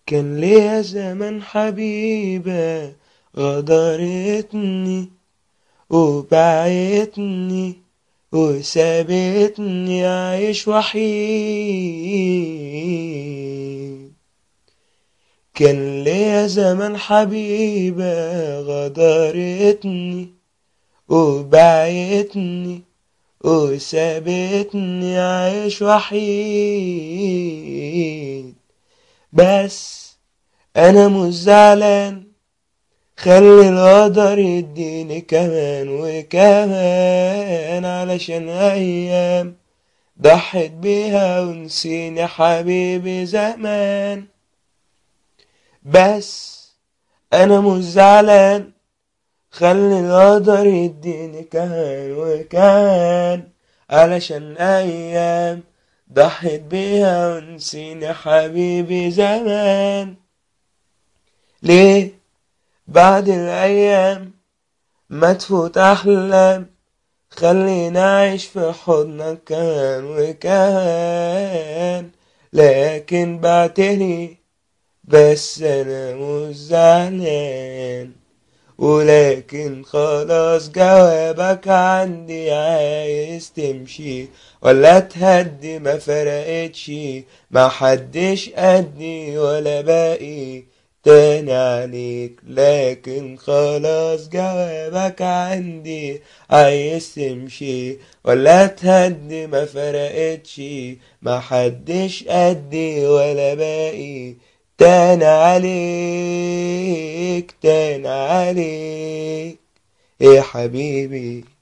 كان ليا زمن حبيبة غدرتني وبعتني وسابتني عايش وحيد كان ليا زمن حبيبة غدرتني وبعتني وسابتني عايش وحيد بس انا مش زعلان خلي القدر يديني كمان وكمان علشان ايام ضحت بيها ونسيني حبيبي زمان بس انا مش زعلان خلي القدر يديني كمان وكمان علشان ايام ضحت بيها ونسيني حبيبي زمان ليه بعد الايام ما تفوت احلام خلينا اعيش في حضنك كمان وكمان لكن بعتني بس انا مش زعلان ولكن خلاص جوابك عندي عايز تمشي ولا تهدي ما فرقتش ما حدش قدي ولا باقي تاني عليك لكن خلاص جوابك عندي عايز تمشي ولا تهدي ما فرقتش ما حدش قدي ولا باقي تاني عليك تاني عليك يا حبيبي